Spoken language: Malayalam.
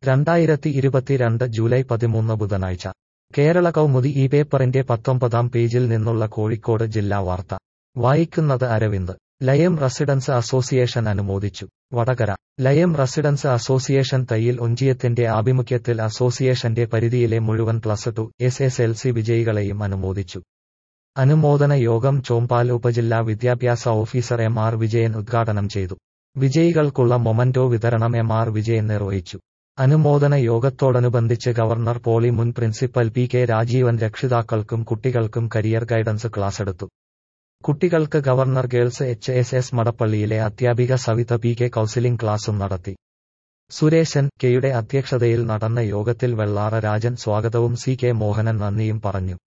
രണ്ടായിരത്തി ഇരുപത്തിരണ്ട് ജൂലൈ പതിമൂന്ന് ബുധനാഴ്ച കേരള കൗമുദി ഈ പേപ്പറിന്റെ പത്തൊമ്പതാം പേജിൽ നിന്നുള്ള കോഴിക്കോട് ജില്ലാ വാർത്ത വായിക്കുന്നത് അരവിന്ദ് ലയം റെസിഡൻസ് അസോസിയേഷൻ അനുമോദിച്ചു വടകര ലയം റെസിഡൻസ് അസോസിയേഷൻ തയ്യിൽ ഒഞ്ചിയത്തിന്റെ ആഭിമുഖ്യത്തിൽ അസോസിയേഷന്റെ പരിധിയിലെ മുഴുവൻ plus two S S L C വിജയികളെയും അനുമോദിച്ചു അനുമോദന യോഗം ചോമ്പാൽ ഉപജില്ലാ വിദ്യാഭ്യാസ ഓഫീസർ എം ആർ വിജയൻ ഉദ്ഘാടനം ചെയ്തു വിജയികൾക്കുള്ള മൊമന്റോ വിതരണം എം ആർ വിജയൻ നിർവഹിച്ചു അനുമോദന യോഗത്തോടനുബന്ധിച്ച് ഗവർണർ പോളി മുൻ പ്രിൻസിപ്പൽ പി കെ രാജീവൻ രക്ഷിതാക്കൾക്കും കുട്ടികൾക്കും കരിയർ ഗൈഡൻസ് ക്ലാസെടുത്തു കുട്ടികൾക്ക് government girls H S S മടപ്പള്ളിയിലെ അധ്യാപിക സവിത പി കെ കൌൺസിലിംഗ് ക്ലാസും നടത്തി സുരേശൻ കെയുടെ അധ്യക്ഷതയിൽ നടന്ന യോഗത്തിൽ വെള്ളാറ രാജൻ സ്വാഗതവും സി കെ മോഹനൻ നന്ദിയും പറഞ്ഞു